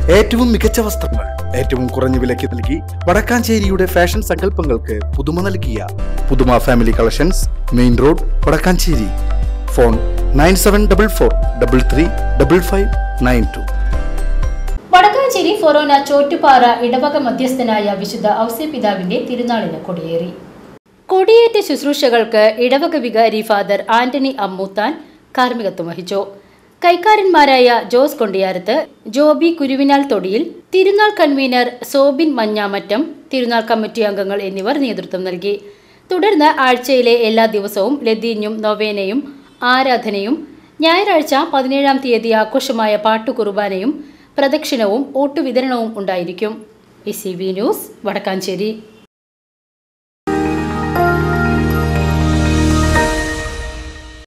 ഏറ്റവും മികച്ച വസ്ത്രങ്ങൾ ഏറ്റവും കുറഞ്ഞ വിലയ്ക്ക് നൽകി വടക്കാഞ്ചേരിയുടെ ഫാഷൻ സങ്കല്പങ്ങൾക്ക് പുതുമ നൽകിയ പുതുമ family collections main road Vadakkanchery phone nine seven double four double three double five nine two Vadakkanchery ഫൊറോന ചോറ്റുപാറ ഇടവക മധ്യസ്ഥനായ വിശുദ്ധ ഔസ്യപിതാവിന്റെ തിരുനാളിന് കൊടിയേറി കൊടിയേറ്റ ശുശ്രൂഷകൾക്ക് ഇടവക വികാരി ഫാദർ ആന്റണി അമ്മൂത്താൻ കാർമ്മികത്വം വഹിച്ചു കൈക്കാരന്മാരായ ജോസ് കൊണ്ടിയാരത്ത് ജോബി കുരുവിനാൽ തൊടിയിൽ തിരുനാൾ കൺവീനർ സോബിൻ മഞ്ഞാമറ്റം തിരുനാൾ കമ്മിറ്റി അംഗങ്ങൾ എന്നിവർ നേതൃത്വം നൽകി തുടർന്ന് ആഴ്ചയിലെ എല്ലാ ദിവസവും ലതീഞ്ഞും നൊവേനയും ആരാധനയും ഞായറാഴ്ച പതിനേഴാം തീയതി ആഘോഷമായ പാട്ടുകുർബാനയും പ്രദക്ഷിണവും ഓട്ടുവിതരണവും ഉണ്ടായിരിക്കും E C V news Vadakkanchery